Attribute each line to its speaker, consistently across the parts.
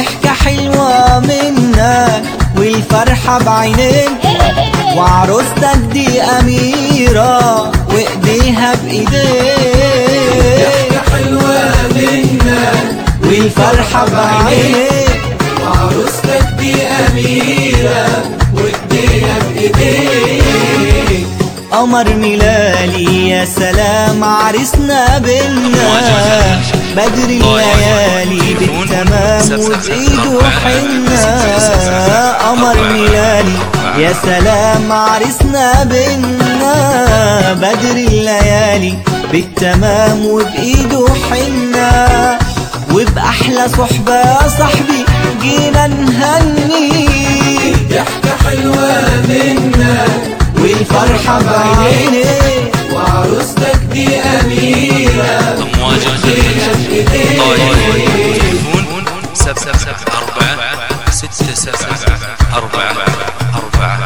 Speaker 1: الضحكة حلوة منك والفرحة بعينيك وعروستك دي أميرة وإيديها بإيديك
Speaker 2: ضحكة حلوة منك
Speaker 1: والفرحة بعينيك
Speaker 2: وعروستك دي أميرة وإيديها بإيديك
Speaker 1: قمر ميلالي يا سلام عرسنا بينا بدر الليالي بالتمام وبإيده حنا قمر ميلالي يا سلام عرسنا بينا بدر الليالي بالتمام وبإيده حنا وبأحلى صحبة يا صاحبي جينا نهني
Speaker 2: ضحكة حلوة منك
Speaker 1: والفرحة بعينيك
Speaker 2: وعروستك دي أميرة
Speaker 3: أمواج الخليج طائف تليفون سبعة سبعة أربعة ستة سبعة أربعة أربعة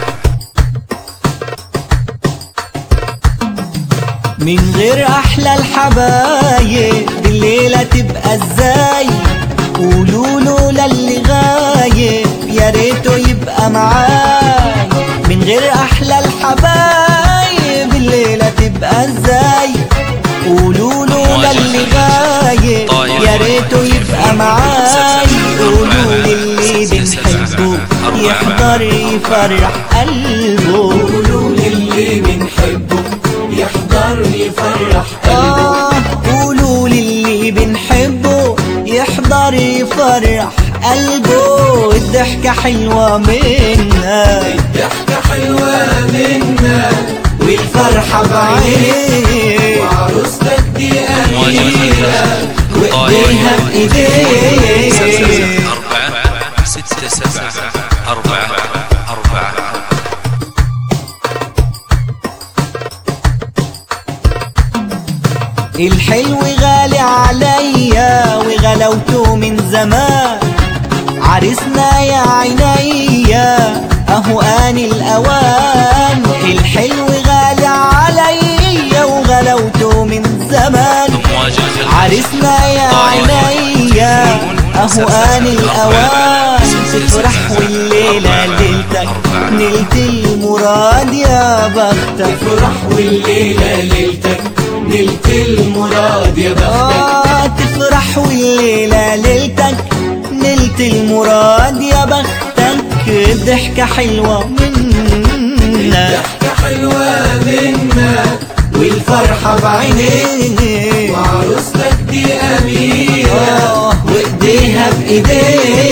Speaker 1: من غير احلى الحبايب الليله تبقى ازاي قولوا له للي غايب يا ريته يبقى معاي من غير احلى الحبايب الليله تبقى ازاي قولوا له للي غايب يا ريته يبقى معاي قولوا للي بنحبه يحضر يفرح قلبه
Speaker 2: قولوا للي بنحبه يحضر يفرح قلبه
Speaker 1: آه قولوا للي بنحبه يحضر يفرح قلبه الضحكة حلوة منا
Speaker 2: ضحكة حلوة منك
Speaker 1: والفرحة بعينيك
Speaker 2: وعروستك دي
Speaker 3: أمواج
Speaker 2: أميرة
Speaker 3: الخليج
Speaker 1: وإيديها
Speaker 3: طائف سبعة
Speaker 1: بإيديك
Speaker 3: سبعة أربعة ستة سبعة أربعة أربعة
Speaker 1: الحلو غالي عليا وغلوته من زمان عرسنا يا عينيا اهو آن الأوان الحلو غالي عليا وغلوته من زمان
Speaker 3: أمواج الخليج
Speaker 1: عرسنا يا عينيا اهو آن الأوان تفرح والليلة ليلتك نلت المراد يا بختك
Speaker 2: تفرح والليلة ليلتك نلت المراد يا بختك
Speaker 1: آه تفرح والليلة ليلتك نلت المراد يا بختك ضحكة حلوة منا
Speaker 2: ضحكة حلوة منك
Speaker 1: والفرحة بعينيك
Speaker 2: وعروستك دي أميرة
Speaker 1: آه وإيديها بإيديك